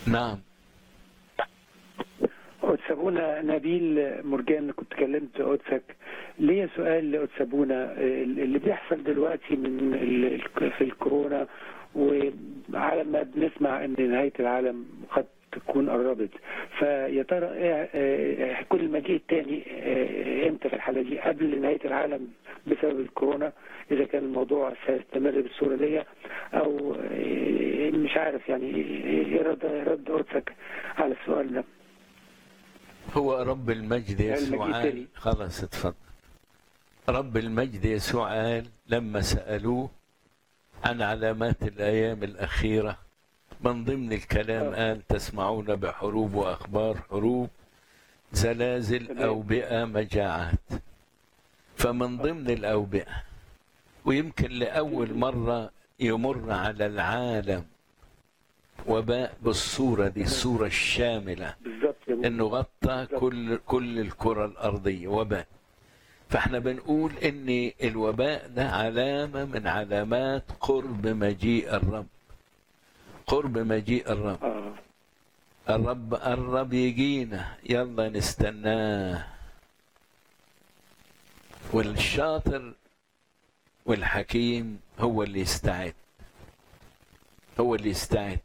نعم أتسابونا نبيل مرجان كنت كلمت قدسك ليا سؤال لأتسابونا اللي بيحصل دلوقتي من ال- في الكورونا وعلى ما بنسمع ان نهاية العالم قد تكون قربت فيا ترى إيه- إيه كل المجيء التاني إيه امتى في الحالة دي قبل نهاية العالم بسبب الكورونا اذا كان الموضوع سيستمر بالصورة دي او إيه مش عارف يعني ايه رد رد قدسك على السؤال ده هو رب المجد يسوع المجيد قال تاني. خلاص اتفضل رب المجد يسوع قال لما سألوه عن علامات الأيام الأخيرة من ضمن الكلام آه. قال تسمعون بحروب وأخبار حروب زلازل تمام. أوبئة مجاعات فمن ضمن الأوبئة ويمكن لأول مرة يمر على العالم وباء بالصورة دي الصورة الشاملة بالظبط يا مؤمن. انه غطى كل كل الكره الارضيه وباء فاحنا بنقول ان الوباء ده علامه من علامات قرب مجيء الرب قرب مجيء الرب اه الرب قرب يجينا يلا نستناه والشاطر والحكيم هو اللي يستعد هو اللي يستعد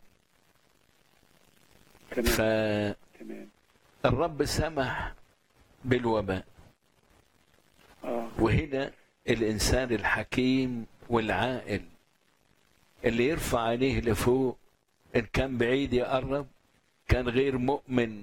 تمام فالرب تمام سمح بالوباء اه وهنا الإنسان الحكيم والعاقل اللي يرفع عينيه لفوق إن كان بعيد يقرب كان غير مؤمن